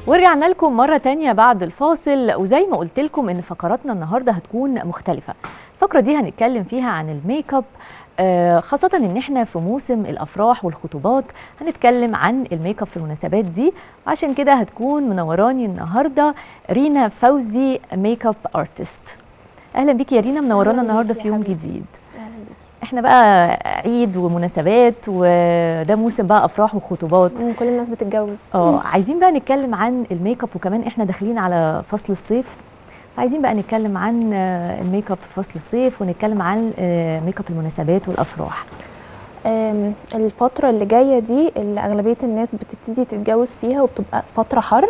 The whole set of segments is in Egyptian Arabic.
ورجعنا لكم مرة تانية بعد الفاصل وزي ما قلت لكم ان فقراتنا النهاردة هتكون مختلفة الفقرة دي هنتكلم فيها عن الميك اب آه، خاصة ان احنا في موسم الافراح والخطوبات هنتكلم عن الميك اب في المناسبات دي عشان كده هتكون منوراني النهاردة رينا فوزي ميك اب ارتست اهلا بيكي يا رينا منورانا أهلاً النهارده بيكي في يا يوم حبيبتي. جديد اهلا بيكي احنا بقى عيد ومناسبات وده موسم بقى افراح وخطوبات مم، كل الناس بتتجوز اه عايزين بقى نتكلم عن الميك اب وكمان احنا داخلين على فصل الصيف عايزين بقى نتكلم عن آه، الميك اب في فصل الصيف ونتكلم عن آه، ميك اب المناسبات والافراح آم، الفترة اللي جاية دي اللي أغلبية الناس بتبتدي تتجوز فيها وبتبقى فترة حر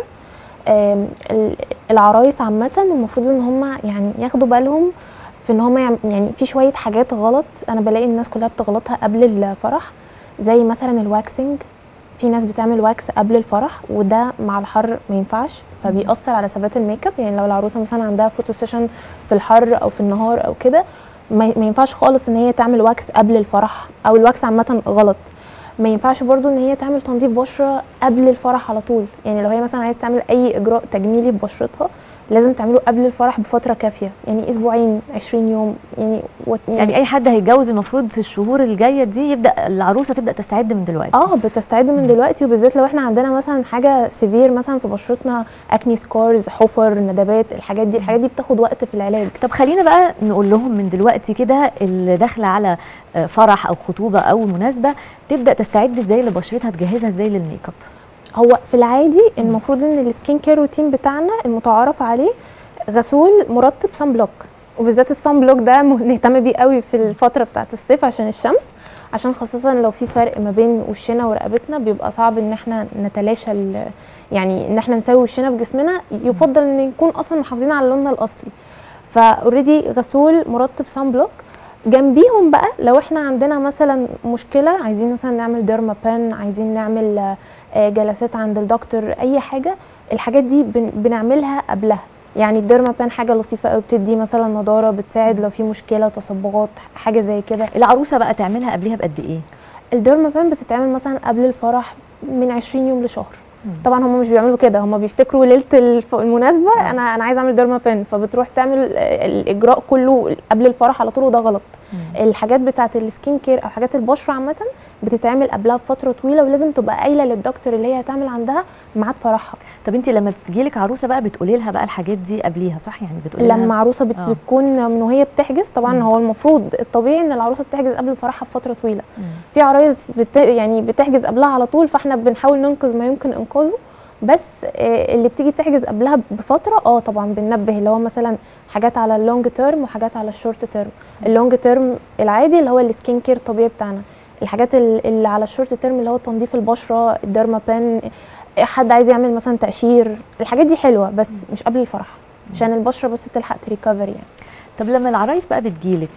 آم، ال- العرايس عامة المفروض ان هم يعني ياخدوا بالهم في ان هم يعم- يعني في شوية حاجات غلط انا بلاقي الناس كلها بتغلطها قبل الفرح زي مثلا الواكسنج في ناس بتعمل واكس قبل الفرح وده مع الحر ما ينفعش فبيأثر على ثبات الميك اب يعني لو العروسه مثلا عندها فوتو سيشن في الحر او في النهار او كده ما ما ينفعش خالص ان هي تعمل واكس قبل الفرح او الواكس عامه غلط ما ينفعش برضو ان هي تعمل تنظيف بشره قبل الفرح على طول يعني لو هي مثلا عايز تعمل اي اجراء تجميلي في بشرتها لازم تعمله قبل الفرح بفتره كافيه يعني اسبوعين 20 يوم يعني وت- يعني اي حد هيتجوز المفروض في الشهور الجايه دي يبدا العروسه تبدا تستعد من دلوقتي اه بتستعد من دلوقتي وبالذات لو احنا عندنا مثلا حاجه سيفير مثلا في بشرتنا اكني سكارز حفر ندبات الحاجات دي الحاجات دي بتاخد وقت في العلاج طب خلينا بقى نقول لهم من دلوقتي كده اللي داخله على آه، فرح او خطوبه او مناسبه تبدا تستعد ازاي لبشرتها تجهزها ازاي للميك اب هو في العادي المفروض ان السكين كير روتين بتاعنا المتعارف عليه غسول مرطب صن بلوك وبالذات الصن بلوك ده مه- نهتم بيه قوي في الفتره بتاعه الصيف عشان الشمس عشان خاصه لو في فرق ما بين وشنا ورقبتنا بيبقى صعب ان احنا نتلاشى ال- يعني ان احنا نسوي وشنا بجسمنا يفضل ان نكون اصلا محافظين على لوننا الاصلي فاوريدي غسول مرطب صن بلوك جنبيهم بقى لو احنا عندنا مثلا مشكله عايزين مثلا نعمل ديرما بان عايزين نعمل آه، آه، جلسات عند الدكتور اي حاجه الحاجات دي بن- بنعملها قبلها يعني الديرما بان حاجه لطيفه قوي بتدي مثلا نضاره بتساعد لو في مشكله تصبغات حاجه زي كده العروسه بقى تعملها قبلها بقد ايه الديرما بان بتتعمل مثلا قبل الفرح من 20 يوم لشهر مم. طبعا هم مش بيعملوا كده هم بيفتكروا ليله الف- المناسبه انا انا عايزه اعمل ديرما بان فبتروح تعمل آه، الاجراء كله قبل الفرح على طول وده غلط الحاجات بتاعه السكين كير او حاجات البشره عامه بتتعمل قبلها بفتره طويله ولازم تبقى قايله للدكتور اللي هي هتعمل عندها ميعاد فرحها طب انت لما بتجيلك عروسه بقى بتقولي لها بقى الحاجات دي قبليها صح يعني بتقولي لها لما عروسه بت آه. بتكون من وهي بتحجز طبعا مم. هو المفروض الطبيعي ان العروسه بتحجز قبل فرحها بفتره طويله مم. في عرايس بت يعني بتحجز قبلها على طول فاحنا بنحاول ننقذ ما يمكن انقاذه بس آه، اللي بتيجي تحجز قبلها بفتره اه طبعا بننبه اللي هو مثلا حاجات على اللونج تيرم وحاجات على الشورت تيرم اللونج تيرم العادي اللي هو السكين كير الطبيعي بتاعنا الحاجات ال- اللي على الشورت تيرم اللي هو تنظيف البشره الديرما بان حد عايز يعمل مثلا تقشير الحاجات دي حلوه بس مش قبل الفرح عشان البشره بس تلحق تريكفري يعني طب لما العرايس بقى بتجيلك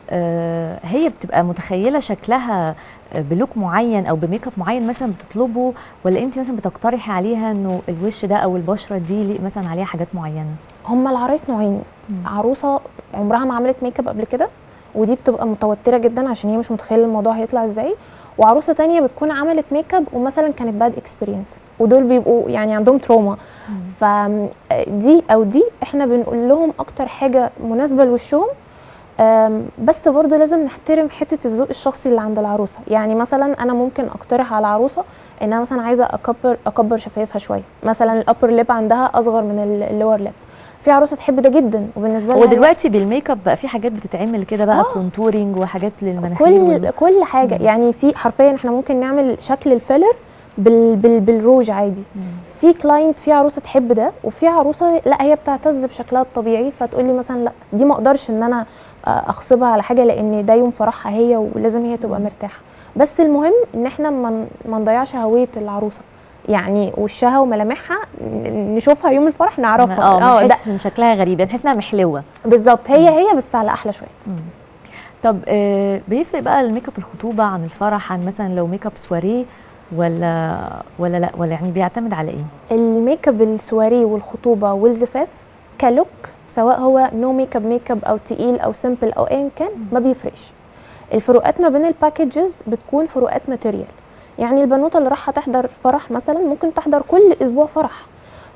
آه هي بتبقى متخيله شكلها آه، بلوك معين او بميك اب معين مثلا بتطلبه ولا انت مثلا بتقترحي عليها انه الوش ده او البشره دي ليه مثلا عليها حاجات معينه هما العرايس نوعين مم. عروسه عمرها ما عملت ميك اب قبل كده ودي بتبقى متوتره جدا عشان هي مش متخيله الموضوع هيطلع ازاي وعروسه تانية بتكون عملت ميك اب ومثلا كانت باد اكسبيرينس ودول بيبقوا يعني عندهم تروما فدي او دي احنا بنقول لهم اكتر حاجه مناسبه لوشهم أم، بس برضو لازم نحترم حته الذوق الشخصي اللي عند العروسه يعني مثلا انا ممكن اقترح على العروسه ان انا مثلا عايزه اكبر اكبر شفايفها شويه مثلا الابر ليب عندها اصغر من اللور ليب في عروسه تحب ده جدا وبالنسبه لها هو هي دلوقتي بالميك اب بقى في حاجات بتتعمل كده بقى آه. كونتورنج وحاجات للمناخير كل وال- كل حاجه مم. يعني في حرفيا احنا ممكن نعمل شكل الفيلر بال بال بالروج عادي مم. في كلاينت في عروسه تحب ده وفي عروسه لا هي بتعتز بشكلها الطبيعي فتقول لي مثلا لا دي ما اقدرش ان انا آه، اغصبها على حاجه لان ده يوم فرحها هي ولازم هي تبقى مرتاحه بس المهم ان احنا ما ن- ما نضيعش هويه العروسه يعني وشها وملامحها ن- نشوفها يوم الفرح نعرفها اه ما ده نحسش ان شكلها غريب نحس انها محلوه بالظبط هي هي بس على احلى شويه مم. طب آه بيفرق بقى الميك اب الخطوبه عن الفرح عن مثلا لو ميك اب سواريه ولا ولا لا ولا يعني بيعتمد على ايه الميك اب السواري والخطوبه والزفاف كلوك سواء هو نو ميك اب ميك اب او تقيل او سيمبل او ايا كان ما بيفرقش الفروقات ما بين الباكجز بتكون فروقات ماتيريال يعني البنوته اللي رايحه تحضر فرح مثلا ممكن تحضر كل اسبوع فرح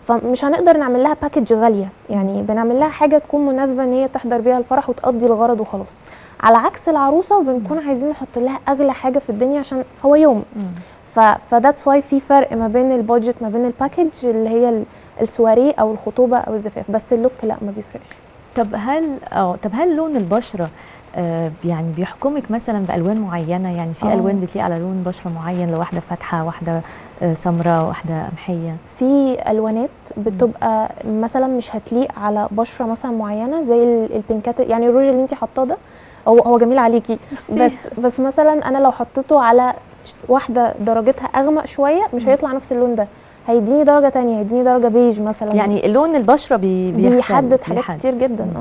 فمش هنقدر نعمل لها باكج غاليه يعني بنعمل لها حاجه تكون مناسبه ان هي تحضر بيها الفرح وتقضي الغرض وخلاص على عكس العروسه بنكون عايزين نحط لها اغلى حاجه في الدنيا عشان هو يوم مم. ف فذاتس واي في فرق ما بين البادجت ما بين الباكج اللي هي ال- السواريه او الخطوبه او الزفاف بس اللوك لا ما بيفرقش طب هل اه طب هل لون البشره آه يعني بيحكمك مثلا بالوان معينه يعني في آه. الوان بتليق على لون بشره معين لو واحده فاتحه واحده آه سمراء واحده قمحيه في الوانات بتبقى مثلا مش هتليق على بشره مثلا معينه زي ال- البينكات يعني الروج اللي انت حاطاه ده هو هو جميل عليكي ميرسي. بس بس مثلا انا لو حطيته على ش- واحده درجتها اغمق شويه مش هيطلع نفس اللون ده هيديني درجه تانية هيديني درجه بيج مثلا يعني لون البشره بي بيختلف- بيحدد حاجات بيحدد. كتير جدا مم. اه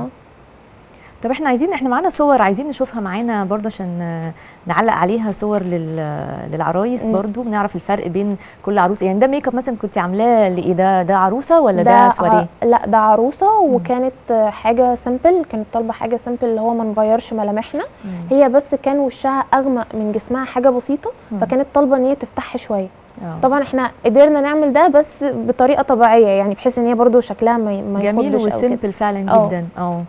طب احنا عايزين احنا معانا صور عايزين نشوفها معانا برضه عشان آه، نعلق عليها صور لل للعرايس مم. برضه بنعرف الفرق بين كل عروسه يعني ده ميك اب مثلا كنت عاملاه لايه ده ده عروسه ولا ده, ع- سواريه لا ده عروسه وكانت آه، حاجه سيمبل كانت طالبه حاجه سيمبل اللي هو ما نغيرش ملامحنا مم. هي بس كان وشها اغمق من جسمها حاجه بسيطه مم. فكانت طالبه ان هي تفتحها شويه آه. طبعا احنا قدرنا نعمل ده بس بطريقه طبيعيه يعني بحيث ان هي برضو شكلها ما ما جميل يخضش أو كده. وسيمبل فعلا اه. جدا اه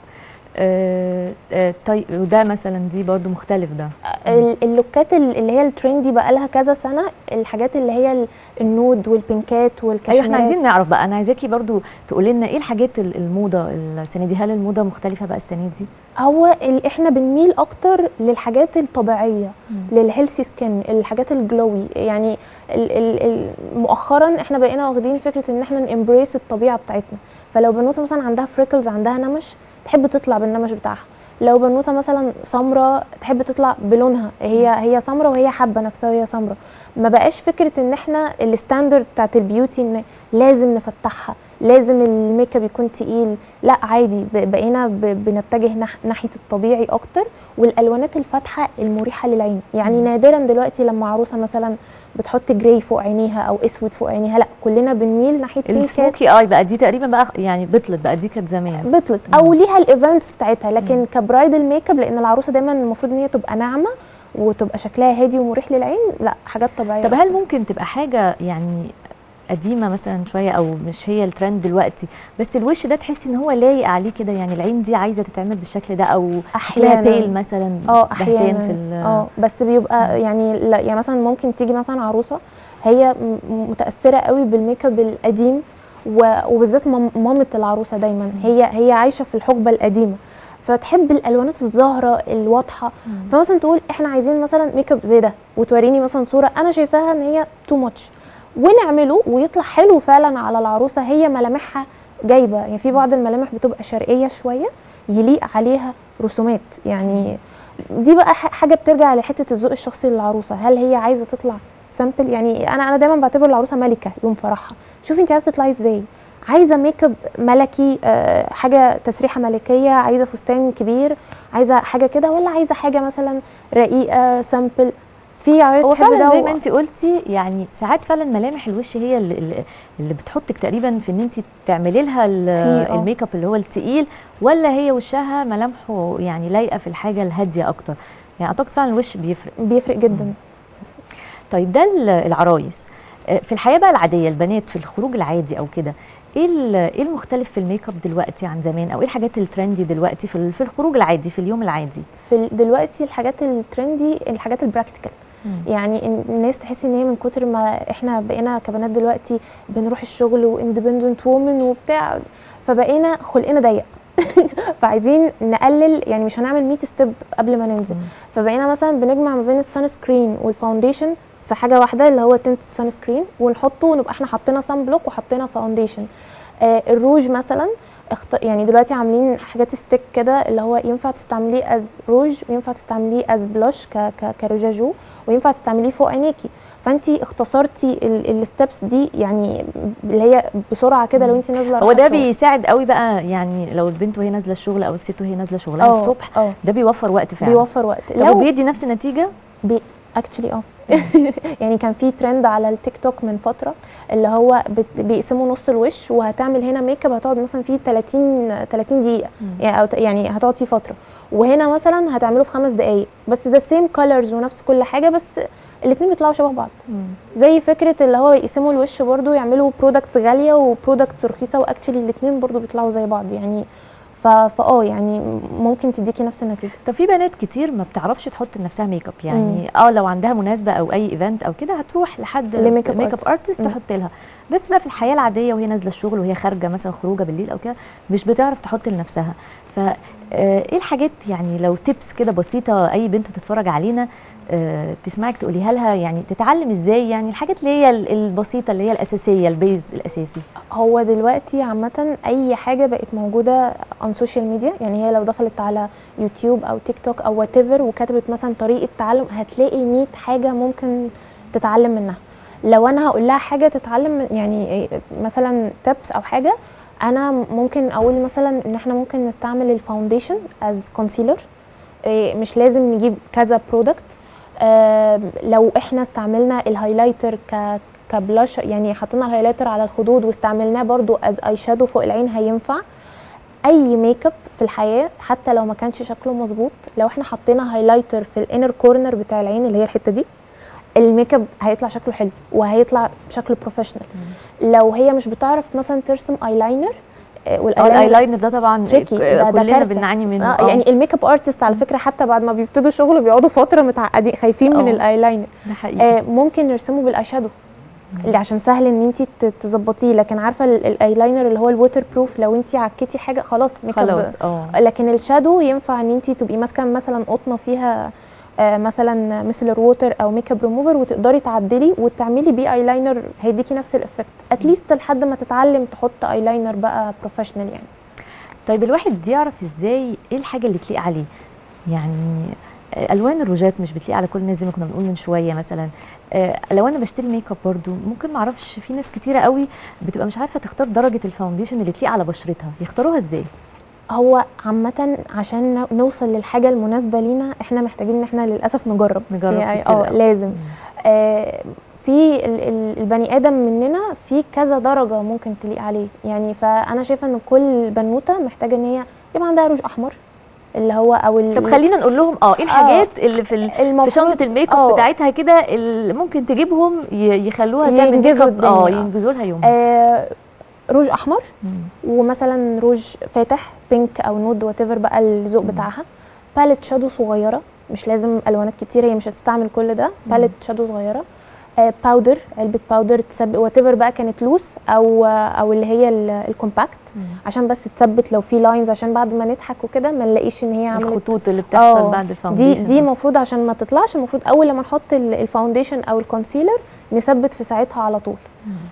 آه، آه، طيب وده مثلا دي برضو مختلف ده ال- اللوكات ال- اللي هي الترندي بقى لها كذا سنه الحاجات اللي هي ال- النود والبينكات ايوه والكاشميرات احنا عايزين نعرف بقى انا عايزاكي برضو تقولي لنا ايه الحاجات ال- الموضه السنه دي هل الموضه مختلفه بقى السنه دي هو ال- احنا بنميل اكتر للحاجات الطبيعيه للهيلثي سكين الحاجات الجلوي يعني ال ال ال مؤخرا احنا بقينا واخدين فكره ان احنا نامبريس الطبيعه بتاعتنا فلو بنوته مثلا عندها فريكلز عندها نمش تحب تطلع بالنمش بتاعها لو بنوته مثلا سمراء تحب تطلع بلونها هي هي سمراء وهي حابه نفسها وهي سمراء ما بقاش فكره ان احنا الستاندرد بتاعت البيوتي ان لازم نفتحها لازم الميك اب يكون تقيل لا عادي ب- بقينا ب- بنتجه نح ناحيه الطبيعي اكتر والالوانات الفاتحه المريحه للعين يعني نادرا دلوقتي لما عروسه مثلا بتحط جراي فوق عينيها او اسود فوق عينيها لا كلنا بنميل ناحيه بينكات السموكي اي بقى دي تقريبا بقى يعني بطلت بقى دي كانت زمان بطلت او ليها الايفنتس بتاعتها لكن كبرايدل ميك اب لان العروسه دايما المفروض ان هي تبقى ناعمه وتبقى شكلها هادي ومريح للعين لا حاجات طبيعيه طب هل ممكن تبقى حاجه يعني قديمه مثلا شويه او مش هي الترند دلوقتي بس الوش ده تحسي ان هو لايق عليه كده يعني العين دي عايزه تتعمل بالشكل ده او شكلها احيانا بيل مثلا اه بهتان احيانا في ال- اه بس بيبقى يعني لا يعني مثلا ممكن تيجي مثلا عروسه هي م- متاثره قوي بالميك اب القديم و- وبالذات مام- مامه العروسه دايما هي هي عايشه في الحقبه القديمه فتحب الالوانات الزهره الواضحه فمثلا تقول احنا عايزين مثلا ميك اب زي ده وتوريني مثلا صوره انا شايفاها ان هي تو ماتش ونعمله ويطلع حلو فعلا على العروسه هي ملامحها جايبه يعني في بعض الملامح بتبقى شرقيه شويه يليق عليها رسومات يعني دي بقى ح- حاجه بترجع لحته الذوق الشخصي للعروسه هل هي عايزه تطلع سامبل يعني انا انا دايما بعتبر العروسه ملكه يوم فرحها شوفي انت عايزه تطلعي ازاي عايزه ميك اب ملكي آه، حاجه تسريحه ملكيه عايزه فستان كبير عايزه حاجه كده ولا عايزه حاجه مثلا رقيقه سامبل في عرايس هو تحب فعلا ده زي و- ما انت قلتي يعني ساعات فعلا ملامح الوش هي اللي, اللي- اللي بتحطك تقريبا في ان انت تعملي لها ال- في- اه. الميك اب اللي هو التقيل ولا هي وشها ملامحه يعني لايقه في الحاجه الهاديه اكتر يعني اعتقد فعلا الوش بيفرق بيفرق جدا طيب ده ال- العرايس آه، في الحياه بقى العاديه البنات في الخروج العادي او كده ايه ال- ايه المختلف في الميك اب دلوقتي عن زمان او ايه الحاجات الترندي دلوقتي في ال- في الخروج العادي في اليوم العادي في ال- دلوقتي الحاجات الترندي الحاجات البراكتيكال مم. يعني إن- الناس تحس ان هي من كتر ما احنا بقينا كبنات دلوقتي بنروح الشغل واندبندنت وومن وبتاع فبقينا خلقنا ضيق فعايزين نقلل يعني مش هنعمل 100 ستيب قبل ما ننزل مم. فبقينا مثلا بنجمع ما بين السان سكرين والفاونديشن في حاجه واحده اللي هو تنت سان سكرين ونحطه ونبقى احنا حطينا سان بلوك وحطينا فاونديشن آه الروج مثلا اخت... يعني دلوقتي عاملين حاجات ستيك كده اللي هو ينفع تستعمليه از روج وينفع تستعمليه از بلاش ك... ك... كروجاجو وينفع تستعمليه فوق عينيكي فانت اختصرتي الستبس دي يعني اللي هي بسرعه كده لو انت نازله هو رايحة ده الشغل. بيساعد قوي بقى يعني لو البنت وهي نازله الشغل او الست وهي نازله شغلها اه، الصبح اه ده بيوفر وقت فعلا بيوفر وقت طب وبيدي نفس النتيجه اكشلي اه يعني كان في ترند على التيك توك من فتره اللي هو بت- بيقسموا نص الوش وهتعمل هنا ميك اب هتقعد مثلا فيه 30 30 دقيقه يعني أو ت- يعني هتقعد فيه فتره وهنا مثلا هتعمله في خمس دقائق بس ده سيم كولرز ونفس كل حاجه بس الاتنين بيطلعوا شبه بعض مم. زي فكره اللي هو يقسموا الوش برضو يعملوا برودكتس غاليه وبرودكتس رخيصه واكشلي الاتنين برضو بيطلعوا زي بعض يعني ف- فاه يعني ممكن تديكي نفس النتيجه طب في بنات كتير ما بتعرفش تحط لنفسها ميك اب يعني اه لو عندها مناسبه او اي ايفنت او كده هتروح لحد لميك اب ميك اب artist. ارتست مم. تحط لها بس بقى في الحياه العاديه وهي نازله الشغل وهي خارجه مثلا خروجه بالليل او كده مش بتعرف تحط لنفسها ف آه، ايه الحاجات يعني لو تيبس كده بسيطه اي بنت بتتفرج علينا آه، تسمعك تقوليها لها يعني تتعلم ازاي يعني الحاجات اللي هي ال- البسيطه اللي هي الاساسيه البيز الاساسي هو دلوقتي عامة أي حاجة بقت موجودة on social media يعني هي لو دخلت على يوتيوب أو تيك توك أو وات وكتبت مثلا طريقة تعلم هتلاقي 100 حاجة ممكن تتعلم منها لو أنا هقول لها حاجة تتعلم من- يعني إيه، مثلا تبس أو حاجة أنا ممكن أقول مثلا إن إحنا ممكن نستعمل الفاونديشن از كونسيلر مش لازم نجيب كذا برودكت لو احنا استعملنا الهايلايتر ك كبلاش يعني حطينا الهايلايتر على الخدود واستعملناه برضو از اي شادو فوق العين هينفع اي ميك اب في الحياه حتى لو ما كانش شكله مظبوط لو احنا حطينا هايلايتر في الانر كورنر بتاع العين اللي هي الحته دي الميك اب هيطلع شكله حلو وهيطلع شكله بروفيشنال لو هي مش بتعرف مثلا ترسم ايلاينر اه الايلاينر ده طبعا تريكي ده, ده كلنا كارثة. بنعاني منه آه يعني الميك اب ارتست على فكره حتى بعد ما بيبتدوا شغل بيقعدوا فتره متعقدين خايفين من آه. الايلاينر ده حقيقي آه ممكن نرسمه بالاي شادو اللي عشان سهل ان انت تظبطيه لكن عارفه ال- الايلاينر اللي هو الووتر بروف لو انت عكيتي حاجه خلاص ميك اب خلاص اه لكن الشادو ينفع ان انت تبقي ماسكه مثلا قطنه فيها آه مثلا مثل ووتر او ميك اب ريموفر وتقدري تعدلي وتعملي بيه ايلاينر هيديكي نفس الافكت اتليست لحد ما تتعلم تحط ايلاينر بقى بروفيشنال يعني طيب الواحد يعرف ازاي ايه الحاجه اللي تليق عليه يعني آه، الوان الروجات مش بتليق على كل الناس زي ما كنا بنقول من شويه مثلا آه، لو انا بشتري ميك اب برضو ممكن ما اعرفش في ناس كتيره قوي بتبقى مش عارفه تختار درجه الفاونديشن اللي تليق على بشرتها يختاروها ازاي هو عامة عشان نو- نوصل للحاجة المناسبة لينا احنا محتاجين ان احنا للأسف نجرب نجرب يعني كتير اه أوي. لازم آه في ال- ال- البني ادم مننا في كذا درجة ممكن تليق عليه يعني فانا شايفة ان كل بنوتة محتاجة ان هي يبقى عندها روج احمر اللي هو او ال- طب خلينا نقول لهم اه ايه الحاجات اللي في ال- في المفروض- شنطه الميك اب آه. بتاعتها كده اللي ممكن تجيبهم ي- يخلوها تعمل ميك ينجزوا اب اه الدنيا. ينجزوا لها يوم آه روج احمر مم. ومثلا روج فاتح بينك او نود وات بقى الذوق مم. بتاعها باليت شادو صغيره مش لازم الوانات كتيره هي مش هتستعمل كل ده باليت شادو صغيره آه باودر علبه باودر تثبت وات بقى كانت لوس او او اللي هي ال- الكومباكت مم. عشان بس تثبت لو في لاينز عشان بعد ما نضحك وكده ما نلاقيش ان هي عملت الخطوط اللي بتحصل آه، بعد دي الفاونديشن دي المفروض عشان ما تطلعش المفروض اول لما نحط ال- الفاونديشن او الكونسيلر نثبت في ساعتها على طول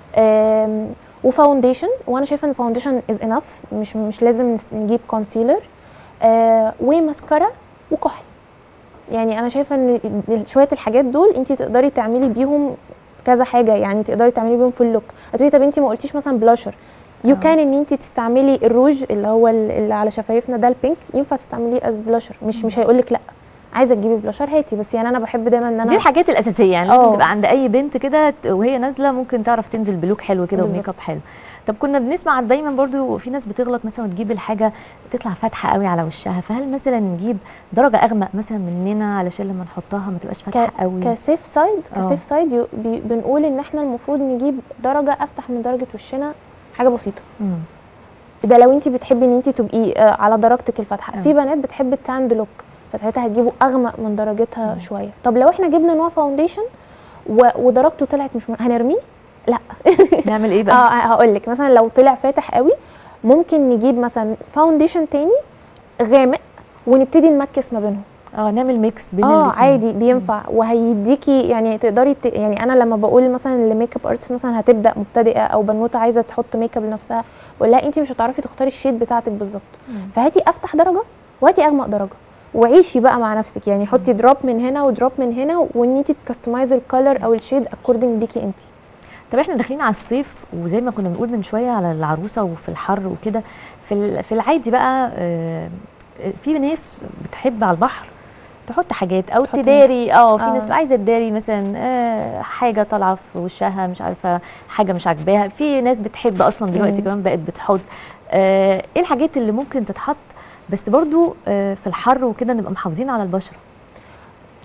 آم، وفاونديشن وانا شايفه ان الفاونديشن از انف مش مش لازم نس- نجيب كونسيلر آه وماسكارا وكحل يعني انا شايفه ان ال- شويه الحاجات دول انت تقدري تعملي بيهم كذا حاجه يعني تقدري تعملي بيهم فول لوك هتقولي طب انت ما قلتيش مثلا بلاشر يو آه. كان ان انت تستعملي الروج اللي هو ال- اللي على شفايفنا ده البينك ينفع تستعمليه از بلاشر مش مش هيقول لك لا عايزه تجيبي بلاشر هاتي بس يعني انا بحب دايما ان انا دي الحاجات الاساسيه يعني لازم آه. تبقى عند اي بنت كده ت- وهي نازله ممكن تعرف تنزل بلوك حلو كده وميك اب حلو طب كنا بنسمع دايما برضو في ناس بتغلط مثلا وتجيب الحاجه تطلع فاتحه قوي على وشها فهل مثلا نجيب درجه اغمق مثلا مننا علشان لما نحطها ما تبقاش فاتحه قوي كسيف سايد آه. كسيف سايد يو- بي- بنقول ان احنا المفروض نجيب درجه افتح من درجه وشنا حاجه بسيطه مم. ده لو انت بتحبي ان انت تبقي آه، على درجتك الفاتحه آه. في بنات بتحب التاند لوك فساعتها هتجيبوا اغمق من درجتها مم. شويه طب لو احنا جبنا نوع فاونديشن و- ودرجته طلعت مش م... هنرميه لا نعمل ايه بقى اه هقول لك مثلا لو طلع فاتح قوي ممكن نجيب مثلا فاونديشن تاني غامق ونبتدي نمكس ما بينهم اه نعمل ميكس بين اه الاتنين. عادي بينفع وهيديكي يعني تقدري ت... يعني انا لما بقول مثلا لميك اب ارتست مثلا هتبدا مبتدئه او بنوته عايزه تحط ميك اب لنفسها بقول لها انت مش هتعرفي تختاري الشيد بتاعتك بالظبط مم. فهاتي افتح درجه وهاتي اغمق درجه وعيشي بقى مع نفسك يعني حطي دروب من هنا ودروب من هنا وان انت تكستمايز الكالر او الشيد اكوردنج ليكي انت طب احنا داخلين على الصيف وزي ما كنا بنقول من شويه على العروسه وفي الحر وكده في ال- في العادي بقى آه، في ناس بتحب على البحر تحط حاجات او تحط تداري اه في آه. ناس بتبقى عايزه تداري مثلا آه، حاجه طالعه في وشها مش عارفه حاجه مش عاجباها في ناس بتحب اصلا دلوقتي مم. كمان بقت بتحط آه، ايه الحاجات اللي ممكن تتحط بس برضو آه، في الحر وكده نبقى محافظين على البشره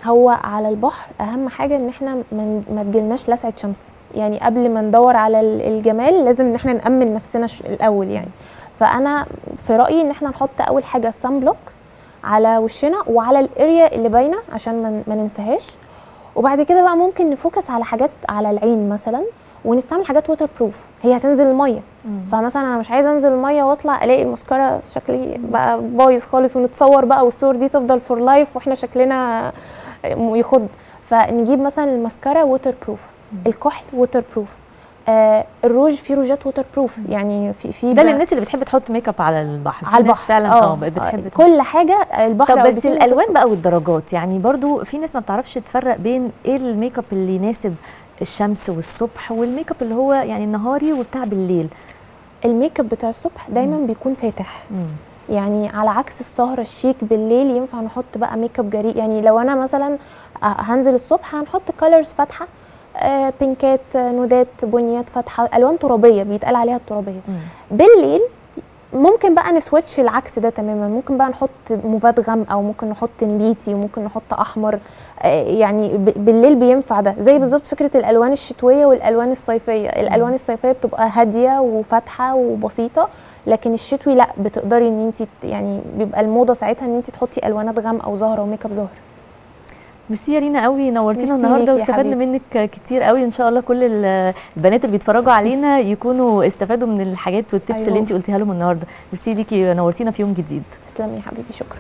هو على البحر اهم حاجه ان احنا ما ما تجيلناش لسعه شمس يعني قبل ما ندور على ال- الجمال لازم ان احنا نامن نفسنا ش- الاول يعني فانا في رايي ان احنا نحط اول حاجه السان بلوك على وشنا وعلى الاريا اللي باينه عشان ما- ما ننساهاش وبعد كده بقى ممكن نفوكس على حاجات على العين مثلا ونستعمل حاجات ووتر بروف هي هتنزل الميه فمثلا انا مش عايزه انزل الميه واطلع الاقي الماسكارا شكلي بقى بايظ خالص ونتصور بقى والصور دي تفضل فور لايف واحنا شكلنا يخض فنجيب مثلا الماسكارا ووتر بروف الكحل ووتر بروف آه الروج فيه روجات ووتر بروف يعني في في ده بقى- للناس اللي بتحب تحط ميك اب على البحر في على ناس البحر فعلا اه بقت بتحب تحط. كل حاجه البحر طب أو بس البسين الالوان بقى والدرجات يعني برضو في ناس ما بتعرفش تفرق بين ايه الميك اب اللي يناسب الشمس والصبح والميك اب اللي هو يعني النهاري وبتاع بالليل الميك اب بتاع الصبح دايما بيكون فاتح مم. يعني على عكس السهرة الشيك بالليل ينفع نحط بقى ميك اب جريء يعني لو انا مثلا آه، هنزل الصبح هنحط كولرز فاتحة آه، بينكات آه، نودات بنيات فاتحة الوان ترابية بيتقال عليها الترابية مم. بالليل ممكن بقى نسويتش العكس ده تماما ممكن بقى نحط موفات غامقه وممكن نحط نبيتي وممكن نحط احمر آه، يعني ب- بالليل بينفع ده زي بالظبط فكره الالوان الشتويه والالوان الصيفيه الالوان الصيفيه بتبقى هاديه وفاتحه وبسيطه لكن الشتوي لا بتقدري ان انت يعني بيبقى الموضه ساعتها ان انت تحطي الوانات غامقه وزهره وميك اب زهر ميرسي يا رينا قوي نورتينا ميرسي النهارده ليكي يا واستفدنا حبيبي. منك كتير قوي ان شاء الله كل ال- البنات اللي بيتفرجوا علينا يكونوا استفادوا من الحاجات والتبس أيوة. اللي انت قلتيها لهم النهارده ميرسي ليكي نورتينا في يوم جديد تسلمي يا حبيبي شكرا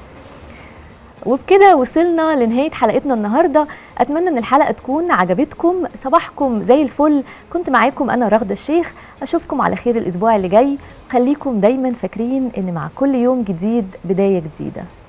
وبكده وصلنا لنهاية حلقتنا النهاردة أتمنى أن الحلقة تكون عجبتكم صباحكم زي الفل كنت معاكم أنا رغدة الشيخ أشوفكم على خير الأسبوع اللي جاي خليكم دايما فاكرين أن مع كل يوم جديد بداية جديدة